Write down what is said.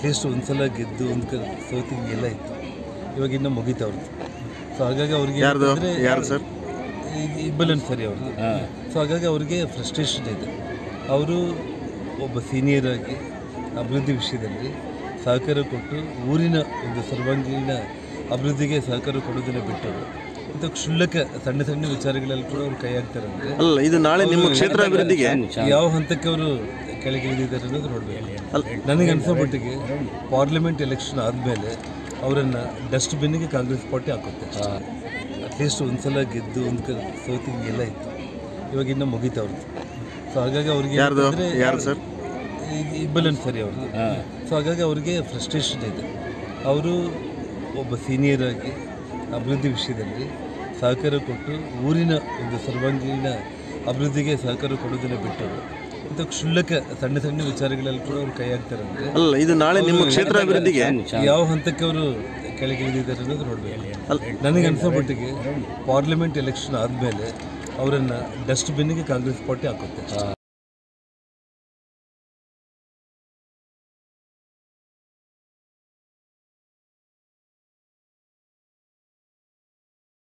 at least ಒಂದ್ಸಲ ಗೆದ್ದು ಒಂದು ಕ ಸೋತು ಹಿಂಗೆಲ್ಲ ಇತ್ತು ಇವಾಗ ಇನ್ನೂ ಮುಗೀತವ್ರದ್ದು ಸೊ ಹಾಗಾಗಿ ಅವ್ರಿಗೆ ಯಾರ್ದು ಏನಂತಂದ್ರೆ ಯಾರು ಸರ್ ಈಗ ಇಬ್ಬಲನ್ ಸರಿ ಅವ್ರದ್ದು ಸೊ ಹಾಗಾಗಿ ಅವ್ರಿಗೆ ಫ್ರಸ್ಟ್ರೇಷನ್ ಇದೆ ಅವರು ಒಬ್ಬ ಸೀನಿಯರ್ ಆಗಿ ಅಭಿವೃದ್ಧಿ ವಿಷಯದಲ್ಲಿ ಸಹಕಾರ ಕೊಟ್ಟು ಊರಿನ ಒಂದು ಸರ್ವಾಂಗೀಣ ಅಭಿವೃದ್ಧಿಗೆ ಸಹಕಾರ ಕೊಡೋದನ್ನ ಬಿಟ್ಟು ಇಂಥ ಕ್ಷುಲ್ಲಕ ಸಣ್ಣ ಸಣ್ಣ ವಿಚಾರಗಳಲ್ಲಿ ಕೂಡ ಅವ್ರು ಕೈ ಹಾಕ್ತಾರೆ ಅಂದರೆ ಅಲ್ಲ ಇದು ನಾಳೆ ನಿಮ್ಮ ಕ್ಷೇತ್ರ ಅಭಿವೃದ್ಧಿಗೆ ಯಾವ ಹಂತಕ್ಕೆ ಅವರು ಕೆಳಗಿಳಿದಿದ್ದಾರೆ ಅನ್ನೋದು ನೋಡಬೇಕು ನನಗೆ ಅನ್ಸೋ ಮಟ್ಟಿಗೆ ಪಾರ್ಲಿಮೆಂಟ್ ಎಲೆಕ್ಷನ್ ಆದಮೇಲೆ ಅವರನ್ನು ಡಸ್ಟ್ಬಿನ್ನಿಗೆ ಕಾಂಗ್ರೆಸ್ ಪಾರ್ಟಿ ಹಾಕುತ್ತೆ ಅಟ್ಲೀಸ್ಟ್ ಒಂದ್ಸಲ ಗೆದ್ದು ಒಂದು ಕ ಸೋತು ಹಿಂಗೆಲ್ಲ ಇತ್ತು ಇವಾಗ ಇನ್ನೂ ಮುಗೀತವ್ರದ್ದು ಸೊ ಹಾಗಾಗಿ ಅವ್ರಿಗೆ ಯಾರ್ದು ಏನಂತಂದ್ರೆ ಯಾರು ಸರ್ ಈಗ ಇಬ್ಬಲನ್ ಸರಿ ಅವ್ರದ್ದು ಸೊ ಹಾಗಾಗಿ ಅವ್ರಿಗೆ ಫ್ರಸ್ಟ್ರೇಷನ್ ಇದೆ ಅವರು ಒಬ್ಬ ಸೀನಿಯರ್ ಆಗಿ ಅಭಿವೃದ್ಧಿ ವಿಷಯದಲ್ಲಿ ಸಹಕಾರ ಕೊಟ್ಟು ಊರಿನ ಒಂದು ಸರ್ವಾಂಗೀಣ ಅಭಿವೃದ್ಧಿಗೆ ಸಹಕಾರ ಕೊಡೋದನ್ನ ಬಿಟ್ಟು ಇಂಥ ಕ್ಷುಲ್ಲಕ ಸಣ್ಣ ಸಣ್ಣ ವಿಚಾರಗಳಲ್ಲಿ ಕೂಡ ಅವ್ರು ಕೈ ಹಾಕ್ತಾರೆ ಅಂದರೆ ಅಲ್ಲ ಇದು ನಾಳೆ ನಿಮ್ಮ ಕ್ಷೇತ್ರ ಅಭಿವೃದ್ಧಿಗೆ ಯಾವ ಹಂತಕ್ಕೆ ಅವರು ಕೆಳಗಿಳಿದಿದ್ದಾರೆ ಅನ್ನೋದು ನೋಡಬೇಕು ನನಗೆ ಅನ್ಸೋ ಮಟ್ಟಿಗೆ ಪಾರ್ಲಿಮೆಂಟ್ ಎಲೆಕ್ಷನ್ ಆದಮೇಲೆ ಅವರನ್ನು ಡಸ್ಟ್ಬಿನ್ನಿಗೆ ಕಾಂಗ್ರೆಸ್ ಪಾರ್ಟಿ ಹಾಕುತ್ತೆ